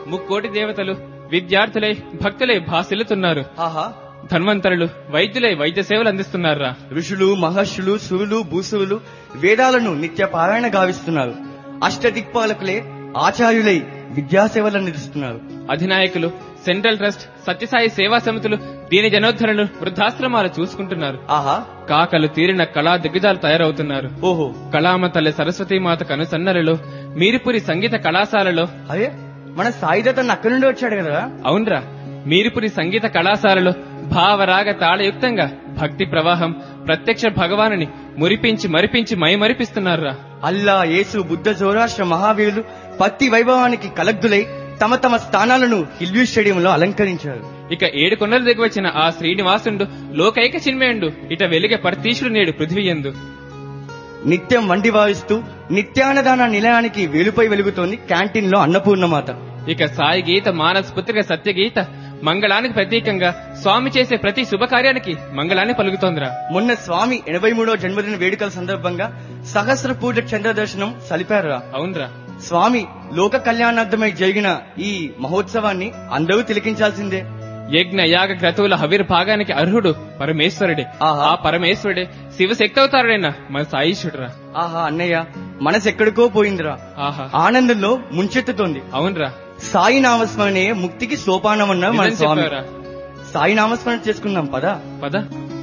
ముక్కోటి దేవతలు విద్యార్థులై భక్తులై భాసిల్లుతున్నారు ఆహా ధన్వంతరులు వైద్యులై వైద్య సేవలు అందిస్తున్నారా ఋషులు మహర్షులు సురులు భూసువులు వేదాలను నిత్య పారాయణ గావిస్తున్నారు అష్టదిక్పాలకులే ఆచార్యులై విద్యాసేవలు అందిస్తున్నారు అధినాయకులు సెంట్రల్ ట్రస్ట్ సత్యసాయి సేవా సమితులు దీని జనోద్ధరణలు వృద్ధాశ్రమాలు చూసుకుంటున్నారు ఆహా కాకలు తీరిన కళా దిగ్గజాలు తయారవుతున్నారు ఓహో కళామ తల్లి సరస్వతీమాత కనుసన్నలలో మీరిపురి సంగీత కళాశాలలో అదే మన సాయిదతన్ అక్కడి నుండి వచ్చాడు కదా అవునరా మీరిపురి సంగీత కళాశాలలో భావరాగ తాళయుక్తంగా భక్తి ప్రవాహం ప్రత్యక్ష భగవానుని మురిపించి మరిపించి మైమరిపిస్తున్నారా అల్లా యేసు బుద్ధ జోరాష్ట్ర మహావీరులు పత్తి వైభవానికి కలగ్గులై తమ తమ స్థానాలను హిల్వీ స్టేడియంలో అలంకరించారు ఇక ఏడు కొండలు దిగి వచ్చిన ఆ శ్రీనివాసుండు లోకైక చిన్మయుండు ఇట వెలిగే పరతీశుడు నేడు పృథ్వీయందు నిత్యం వండి వాయిస్తూ నిత్యాన్నదాన నిలయానికి వేలుపై వెలుగుతోంది క్యాంటీన్ లో అన్నపూర్ణమాత ఇక సాయి గీత మానస్ పుత్రిక సత్య గీత మంగళానికి ప్రతీకంగా స్వామి చేసే ప్రతి శుభకార్యానికి మంగళాన్ని పలుకుతోందిరా మొన్న స్వామి ఎనభై మూడో జన్మదిన వేడుకల సందర్భంగా సహస్ర పూజ చంద్ర దర్శనం సలిపారురా అవునరా స్వామి లోక కళ్యాణార్థమై జరిగిన ఈ మహోత్సవాన్ని అందరూ తిలకించాల్సిందే యజ్ఞ యాగ క్రతువుల హవిర్భాగానికి అర్హుడు పరమేశ్వరుడే ఆహా. ఆ పరమేశ్వరుడే శివశక్తి అవతారుడైన మన సాయిషుడురా ఆహా అన్నయ్య మనసు ఎక్కడికో పోయిందిరా ఆహా ఆనందంలో ముంచెత్తుతోంది అవునరా సాయి నామస్మరణే ముక్తికి సోపానం అన్నారు మన నిజం స్వామి చెప్పావురా సాయి నామస్మరణ చేసుకుందాం పదా పద